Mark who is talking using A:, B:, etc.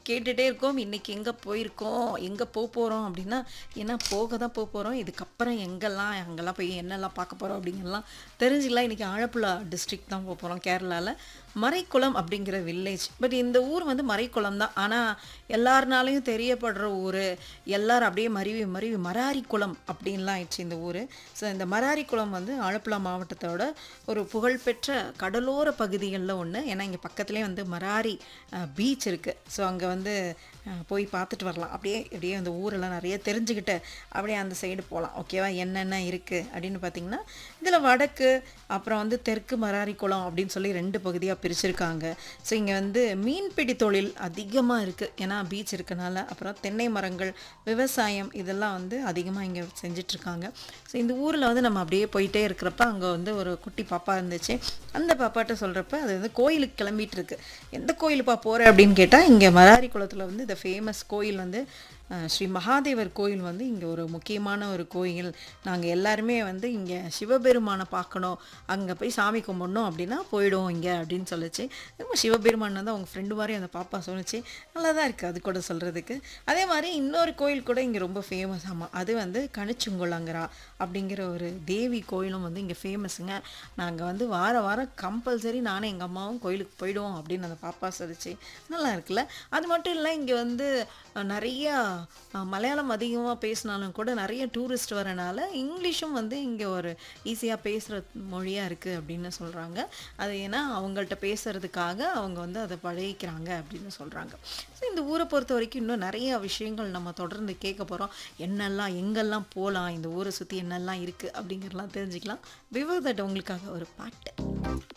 A: கேட்டுட்டே இருக்கோம் இன்னைக்கு எங்கே போயிருக்கோம் எங்கே போக போகிறோம் அப்படின்னா ஏன்னா போக தான் போக போகிறோம் இதுக்கப்புறம் எங்கெல்லாம் அங்கெல்லாம் போய் என்னெல்லாம் பார்க்க போகிறோம் அப்படிங்கலாம் தெரிஞ்சுக்கலாம் இன்றைக்கி ஆழப்புழா டிஸ்ட்ரிக்ட் தான் போக போகிறோம் கேரளாவில் மறைக்குளம் அப்படிங்கிற வில்லேஜ் பட் இந்த ஊர் வந்து மறைக்குளம் தான் ஆனால் எல்லாருனாலையும் தெரியப்படுற ஊர் எல்லாரும் அப்படியே மருவி மருவி மராரிக்குளம் அப்படின்லாம் ஆயிடுச்சு இந்த ஊர் ஸோ இந்த மராரிக்குளம் வந்து ஆலப்புழா மாவட்டத்தோட ஒரு புகழ்பெற்ற கடலோர பகுதிகளில் ஒன்று ஏன்னா இங்கே பக்கத்துலேயே வந்து மராரி பீச் இருக்குது ஸோ அங்கே வந்து அஹ், போய் பார்த்துட்டு வரலாம் அப்படியே அப்படியே அந்த ஊரெல்லாம் நிறைய தெரிஞ்சுக்கிட்டு அப்படியே அந்த சைடு போகலாம் ஓகேவா என்னென்ன இருக்குது அப்படின்னு பார்த்தீங்கன்னா இதில் வடக்கு அப்புறம் வந்து தெற்கு மராரிக்குளம் அப்படின்னு சொல்லி ரெண்டு பகுதியாக பிரிச்சிருக்காங்க ஸோ இங்கே வந்து மீன்பிடி தொழில் அதிகமாக இருக்குது ஏன்னா பீச் இருக்கனால அப்புறம் தென்னை மரங்கள் விவசாயம் இதெல்லாம் வந்து அதிகமாக இங்கே செஞ்சிட்ருக்காங்க ஸோ இந்த ஊரில் வந்து நம்ம அப்படியே போயிட்டே இருக்கிறப்ப அங்கே வந்து ஒரு குட்டி பாப்பா இருந்துச்சு அந்த பாப்பாட்ட சொல்கிறப்ப அது வந்து கோயிலுக்கு கிளம்பிட்டு இருக்கு எந்த கோயிலுப்பா போகிற அப்படின்னு கேட்டால் இங்கே மராரி குளத்தில் வந்து இந்த ஃபேமஸ் கோயில் வந்து அஹ், ஸ்ரீ மகாதேவர் கோயில் வந்து இங்கே ஒரு முக்கியமான ஒரு கோயில் நாங்கள் எல்லாருமே வந்து இங்கே சிவபெருமானை பார்க்கணும் அங்கே போய் சாமி கும்பிடணும் அப்படின்னா போயிடுவோம் இங்கே அப்படின்னு சொல்லுச்சு ரொம்ப சிவபெருமான் வந்து அவங்க ஃப்ரெண்டு மாதிரி அந்த பாப்பா சொன்னுச்சு நல்லா தான் இருக்குது அது கூட சொல்கிறதுக்கு அதே மாதிரி இன்னொரு கோயில் கூட இங்கே ரொம்ப ஃபேமஸ் ஆமாம் அது வந்து கணிச்சுங்குளங்கரா அப்படிங்கிற ஒரு தேவி கோயிலும் வந்து இங்கே ஃபேமஸுங்க நாங்கள் வந்து வார வாரம் கம்பல்சரி நானும் எங்கள் அம்மாவும் கோயிலுக்கு போயிடுவோம் அப்படின்னு அந்த பாப்பா சொல்லிச்சு நல்லா இருக்குல்ல அது மட்டும் இல்லை இங்கே வந்து அஹ், நிறைய அஹ், மலையாளம் அதிகமாக பேசினாலும் கூட நிறைய டூரிஸ்ட் வரனால இங்கிலீஷும் வந்து இங்கே ஒரு ஈஸியாக பேசுகிற மொழியாக இருக்குது அப்படின்னு சொல்கிறாங்க அது ஏன்னா அவங்கள்ட்ட பேசுகிறதுக்காக அவங்க வந்து அதை பழகிக்கிறாங்க அப்படின்னு சொல்கிறாங்க ஸோ இந்த ஊரை பொறுத்த வரைக்கும் இன்னும் நிறைய விஷயங்கள் நம்ம தொடர்ந்து கேட்க போகிறோம் என்னெல்லாம் எங்கெல்லாம் போகலாம் இந்த ஊரை சுற்றி என்னெல்லாம் இருக்குது அப்படிங்கிறலாம் தெரிஞ்சுக்கலாம் விவாதட்ட உங்களுக்காக ஒரு பாட்டு